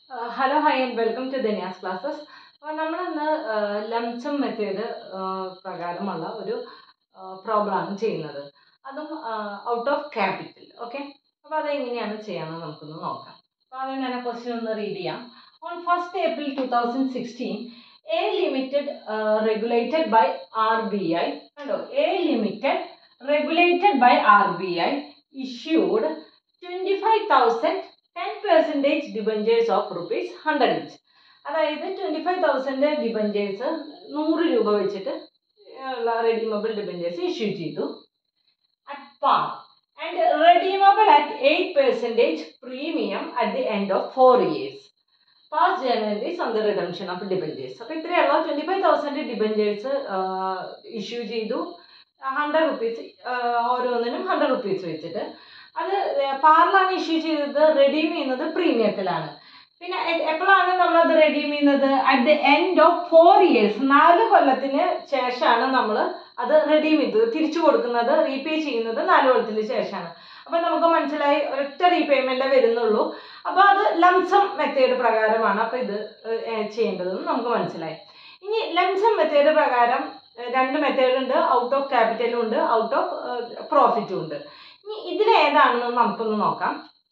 hello hi and welcome to Dhanya's classes അപ്പോൾ നമ്മളിന്ന് lump sum method പ്രകാരമുള്ള ഒരു പ്രോബ്ലമാണ് ചെയ്യുന്നത് അതും ഔട്ട് ഓഫ് ക്യാപിറ്റൽ ഓക്കെ അപ്പോൾ അതെങ്ങനെയാണ് ചെയ്യാമെന്ന് നമുക്കൊന്ന് നോക്കാം അപ്പോൾ ആദ്യം ഞാൻ ക്വസ്റ്റ്യൻ ഒന്ന് റീഡ് ചെയ്യാം on first April two thousand sixteen a limited regulated by R B I കണ്ടോ a limited regulated by R B I issued twenty five thousand ten percentage debentures of rupees hundred each അതായത് twenty five thousand debentures നൂറ് രൂപ വെച്ചിട്ട് ഉള്ള redeemable debentures issue ചെയ്തു at par and redeemable at eight percentage premium at the end of four years pass journalise on the redemption of debentures അപ്പോൾ ഇത്രയുള്ള twenty five thousand debentures issue ചെയ്തു hundred rupees ഓരോന്നിനും hundred rupees വെച്ചിട്ട് അത് പാറിലാണ് issue ചെയ്തത് redeem ചെയ്യുന്നത് പ്രീമിയത്തിലാണ് പിന്നെ എപ്പോഴാണ് നമ്മളത് റെഡീം ചെയ്യുന്നത് at the end of four years നാല് കൊല്ലത്തിന് ശേഷമാണ് നമ്മൾ അത് റെഡീം ചെയ്തത് തിരിച്ചു കൊടുക്കുന്നത് റീപേ ചെയ്യുന്നത് നാല് കൊല്ലത്തിന് ശേഷമാണ് അപ്പം നമുക്ക് മനസ്സിലായി ഒറ്റ റീപേയ്മെൻറ്റേ വരുന്നുള്ളൂ അപ്പോൾ അത് ലംസം മെത്തേഡ് പ്രകാരമാണ് അപ്പോൾ ഇത് ചെയ്യേണ്ടതെന്ന് നമുക്ക് മനസ്സിലായി ഇനി ലംസം മെത്തേഡ് പ്രകാരം രണ്ട് മെത്തേഡ് ഉണ്ട് ഔട്ട് ഓഫ് ക്യാപിറ്റലും ഉണ്ട് ഔട്ട് ഓഫ് പ്രോഫിറ്റും ഉണ്ട് ഇനി ഇതിലേതാണെന്ന് നമുക്കൊന്ന് നോക്കാം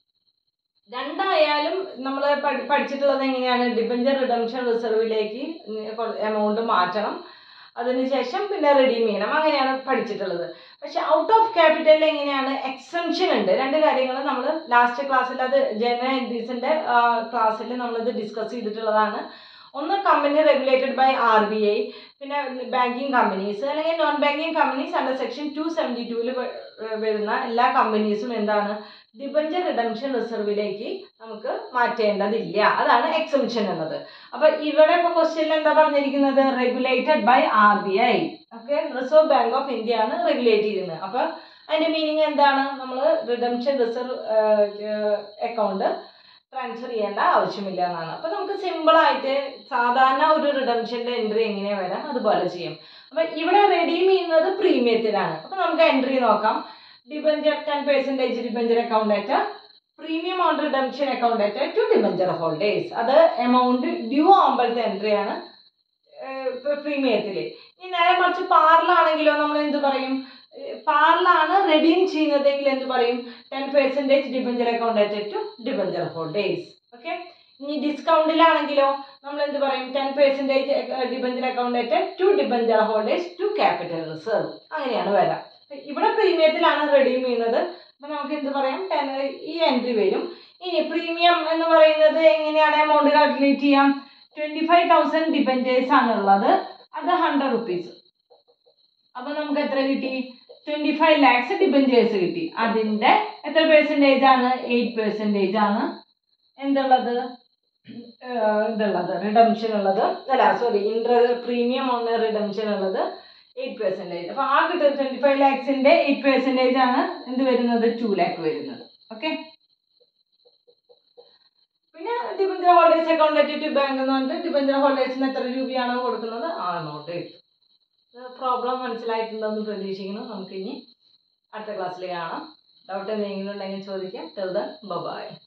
രണ്ടായാലും നമ്മൾ പഠിച്ചിട്ടുള്ളത് എങ്ങനെയാണ് ഡിബഞ്ചർ റിഡംഷൻ റിസർവിലേക്ക് എമൗണ്ട് മാറ്റണം അതിനുശേഷം പിന്നെ റിഡീം ചെയ്യണം അങ്ങനെയാണ് പഠിച്ചിട്ടുള്ളത് പക്ഷെ ഔട്ട് ഓഫ് ക്യാപിറ്റലിൽ എങ്ങനെയാണ് എക്സംഷൻ ഉണ്ട് രണ്ട് കാര്യങ്ങൾ നമ്മൾ ലാസ്റ്റ് ക്ലാസ്സിൽ അത് ജനറൽ എൻട്രീസിൻ്റെ ക്ലാസ്സിൽ നമ്മളിത് ഡിസ്കസ് ചെയ്തിട്ടുള്ളതാണ് ഒന്ന് company regulated by R B I പിന്നെ ബാങ്കിങ് കമ്പനീസ് അല്ലെങ്കിൽ non banking companies under section two seventy ടൂവിൽ വരുന്ന എല്ലാ കമ്പനീസും എന്താണ് ഡിബഞ്ചർ റിഡംഷൻ റിസർവിലേക്ക് നമുക്ക് മാറ്റേണ്ടതില്ല അതാണ് എക്സംഷൻ എന്നത് അപ്പൊ ഇവിടെ ഇപ്പൊ ക്വസ്റ്റ്യനിൽ എന്താ പറഞ്ഞിരിക്കുന്നത് regulated by R B I okay Reserve Bank of India ആണ് റെഗുലേറ്റ് ചെയ്യുന്നത് അപ്പൊ അതിന്റെ മീനിങ് എന്താണ് നമ്മൾ റിഡംഷൻ റിസർവ് അക്കൗണ്ട് ട്രാൻസ്ഫർ ചെയ്യേണ്ട ആവശ്യമില്ല എന്നാണ് അപ്പൊ നമുക്ക് സിമ്പിൾ ആയിട്ട് സാധാരണ ഒരു റിഡംഷന്റെ എൻട്രി എങ്ങനെ വരാം അതുപോലെ ചെയ്യും അപ്പൊ ഇവിടെ റെഡീം ചെയ്യുന്നത് പ്രീമിയത്തിലാണ് അപ്പൊ നമുക്ക് എൻട്രി നോക്കാം debenture ten percentage debenture account ആയിട്ട് പ്രീമിയം ഓൺ റിഡംഷൻ അക്കൗണ്ട് ആയിട്ട് ടു ഡിബഞ്ചർ ഹോൾഡേഴ്സ് അത് എമൗണ്ട് ഡ്യൂ ആകുമ്പോഴത്തെ എൻട്രി ആണ് പ്രീമിയത്തിൽ ഇനി നേരെ മറിച്ച് പാറിലാണെങ്കിലോ നമ്മൾ എന്ത് പറയും പാറിലാണ് റെഡീം ചെയ്യുന്നതെങ്കിൽ എന്ത് പറയും ടെൻ പെർസെൻറ്റേജ് ഡിബഞ്ചർ അക്കൗണ്ട് ആയിട്ട് ടു ഡിബഞ്ചർ ഹോൾഡേഴ്സ് ഓക്കെ ഇനി ഡിസ്കൗണ്ടിലാണെങ്കിലോ നമ്മൾ എന്ത് പറയും ടെൻ പെർസെൻറ്റേജ് ഡിബഞ്ചർ അക്കൗണ്ട് ആയിട്ട് to debenture holders to capital reserve അങ്ങനെയാണ് വരാം ഇവിടെ പ്രീമിയത്തിലാണ് റെഡീം ചെയ്യുന്നത് അപ്പം നമുക്ക് എന്ത് പറയാം ടെൻ ഈ എൻട്രി വരും ഇനി പ്രീമിയം എന്ന് പറയുന്നത് എങ്ങനെയാണ് എമൗണ്ട് കാൽക്കുലേറ്റ് ചെയ്യാം ട്വൻറ്റി ഫൈവ് തൗസൻഡ് ഡിബഞ്ചേഴ്സ് ആണുള്ളത് അത് ഹൺഡ്രഡ് റുപ്പീസ് അപ്പം നമുക്ക് എത്ര കിട്ടി ട്വൻറ്റി ഫൈവ് ലാക്സ് ഡിബഞ്ചേഴ്സ് കിട്ടി അതിൻ്റെ എത്ര പെർസെൻറ്റേജ് ആണ് എയ്റ്റ് പെർസെൻറ്റേജ് ആണ് എന്തുള്ളത് ഇതുള്ളത് റിഡംഷൻ ഉള്ളത് അല്ല സോറി ഇൻട്ര പ്രീമിയം ഓൺ റിഡംഷൻ ഉള്ളത് എയ്റ്റ് പെർസെൻറ്റേജ് അപ്പോൾ ആ കിട്ടുന്ന ട്വൻറ്റി ഫൈവ് ലാക്സിൻ്റെ എയ്റ്റ് പെർസെൻറ്റേജ് ആണ് എന്ത് വരുന്നത് ടു ലാക്ക് വരുന്നത് ഓക്കെ പിന്നെ debenture holders account at bank എന്ന് പറഞ്ഞിട്ട് ഡിബഞ്ചർ ഹോൾഡേഴ്സിന് എത്ര രൂപയാണോ കൊടുക്കുന്നത് ആ എമൗണ്ട് കിട്ടും പ്രോബ്ലം മനസ്സിലായിട്ടുണ്ടെന്ന് പ്രതീക്ഷിക്കുന്നു നമുക്കിനി അടുത്ത ക്ലാസ്സിൽ കാണാം ഡൗട്ട് എന്തെങ്കിലും ഉണ്ടെങ്കിൽ ചോദിക്കാം ടെൽ ദ ബൈ